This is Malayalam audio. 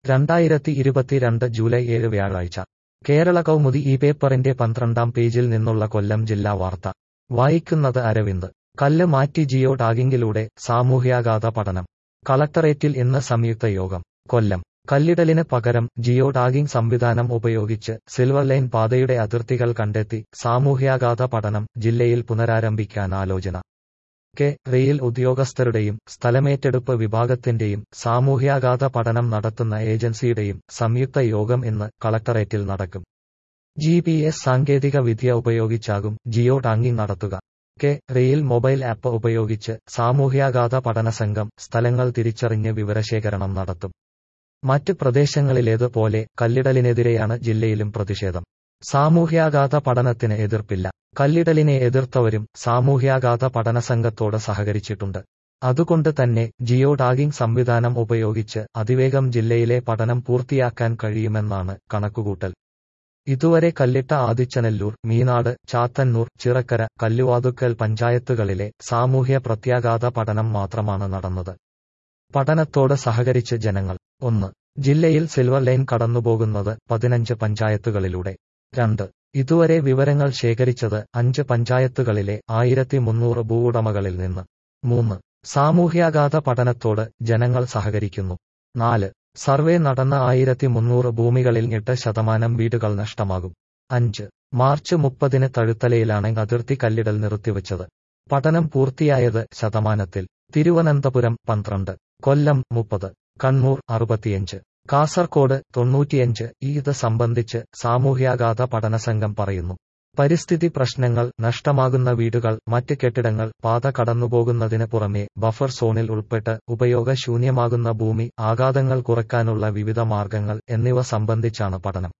രണ്ടായിരത്തി ഇരുപത്തിരണ്ട് ജൂലൈ ഏഴ് വ്യാഴാഴ്ച കേരള കൗമുദി ഈ പേപ്പറിന്റെ പന്ത്രണ്ടാം പേജിൽ നിന്നുള്ള കൊല്ലം ജില്ലാ വാർത്ത വായിക്കുന്നത് അരവിന്ദ് കല്ല് മാറ്റി ജിയോ ടാഗിംഗിലൂടെ സാമൂഹ്യാഘാത പഠനം കളക്ടറേറ്റിൽ ഇന്ന് സംയുക്ത യോഗം കൊല്ലം കല്ലിടലിന് പകരം ജിയോ ടാഗിംഗ് സംവിധാനം ഉപയോഗിച്ച് സിൽവർ ലൈൻ പാതയുടെ അതിർത്തികൾ കണ്ടെത്തി സാമൂഹ്യാഘാത പഠനം ജില്ലയിൽ പുനരാരംഭിക്കാൻ ആലോചന കെ റെയിൽ ഉദ്യോഗസ്ഥരുടെയും സ്ഥലമേറ്റെടുപ്പ് വിഭാഗത്തിന്റെയും സാമൂഹ്യാഘാത പഠനം നടത്തുന്ന ഏജൻസിയുടെയും സംയുക്ത യോഗം ഇന്ന് കളക്ടറേറ്റിൽ നടക്കും ജി പി എസ് സാങ്കേതിക വിദ്യ ഉപയോഗിച്ചാകും ജിയോ ടാങ്കിംഗ് നടത്തുക കെ റെയിൽ മൊബൈൽ ആപ്പ് ഉപയോഗിച്ച് സാമൂഹ്യാഘാത പഠന സംഘം സ്ഥലങ്ങൾ തിരിച്ചറിഞ്ഞ് വിവരശേഖരണം നടത്തും മറ്റ് പ്രദേശങ്ങളിലേതുപോലെ കല്ലിടലിനെതിരെയാണ് ജില്ലയിലും പ്രതിഷേധം സാമൂഹ്യാഘാത പഠനത്തിന് എതിർപ്പില്ല കല്ലിടലിനെ എതിർത്തവരും സാമൂഹ്യാഘാത പഠന സംഘത്തോട് സഹകരിച്ചിട്ടുണ്ട് അതുകൊണ്ട് തന്നെ ജിയോ ടാഗിംഗ് സംവിധാനം ഉപയോഗിച്ച് അതിവേഗം ജില്ലയിലെ പഠനം പൂർത്തിയാക്കാൻ കഴിയുമെന്നാണ് കണക്കുകൂട്ടൽ ഇതുവരെ കല്ലിട്ട ആദിച്ചനല്ലൂർ മീനാട് ചാത്തന്നൂർ ചിറക്കര കല്ലുവാതുക്കൽ പഞ്ചായത്തുകളിലെ സാമൂഹ്യ പ്രത്യാഘാത പഠനം മാത്രമാണ് നടന്നത് പഠനത്തോട് സഹകരിച്ച് ജനങ്ങൾ ഒന്ന് ജില്ലയിൽ സിൽവർ ലൈൻ കടന്നുപോകുന്നത് പതിനഞ്ച് പഞ്ചായത്തുകളിലൂടെ രണ്ട് ഇതുവരെ വിവരങ്ങൾ ശേഖരിച്ചത് അഞ്ച് പഞ്ചായത്തുകളിലെ ആയിരത്തി മുന്നൂറ് ഭൂവുടമകളിൽ നിന്ന് മൂന്ന് സാമൂഹ്യാഘാത പഠനത്തോട് ജനങ്ങൾ സഹകരിക്കുന്നു നാല് സർവേ നടന്ന ആയിരത്തി മുന്നൂറ് ഭൂമികളിൽ എട്ട് ശതമാനം വീടുകൾ നഷ്ടമാകും അഞ്ച് മാർച്ച് മുപ്പതിന് തഴുത്തലയിലാണ് അതിർത്തി കല്ലിടൽ നിർത്തിവച്ചത് പഠനം പൂർത്തിയായത് ശതമാനത്തിൽ തിരുവനന്തപുരം പന്ത്രണ്ട് കൊല്ലം മുപ്പത് കണ്ണൂർ അറുപത്തിയഞ്ച് കാസർകോട് തൊണ്ണൂറ്റിയഞ്ച് ഇത് സംബന്ധിച്ച് സാമൂഹ്യാഘാത പഠനസംഘം പറയുന്നു പരിസ്ഥിതി പ്രശ്നങ്ങൾ നഷ്ടമാകുന്ന വീടുകൾ മറ്റ് കെട്ടിടങ്ങൾ പാത കടന്നുപോകുന്നതിന് പുറമെ ബഫർ സോണിൽ ഉൾപ്പെട്ട് ഉപയോഗശൂന്യമാകുന്ന ഭൂമി ആഘാതങ്ങൾ കുറയ്ക്കാനുള്ള വിവിധ മാർഗങ്ങൾ എന്നിവ സംബന്ധിച്ചാണ് പഠനം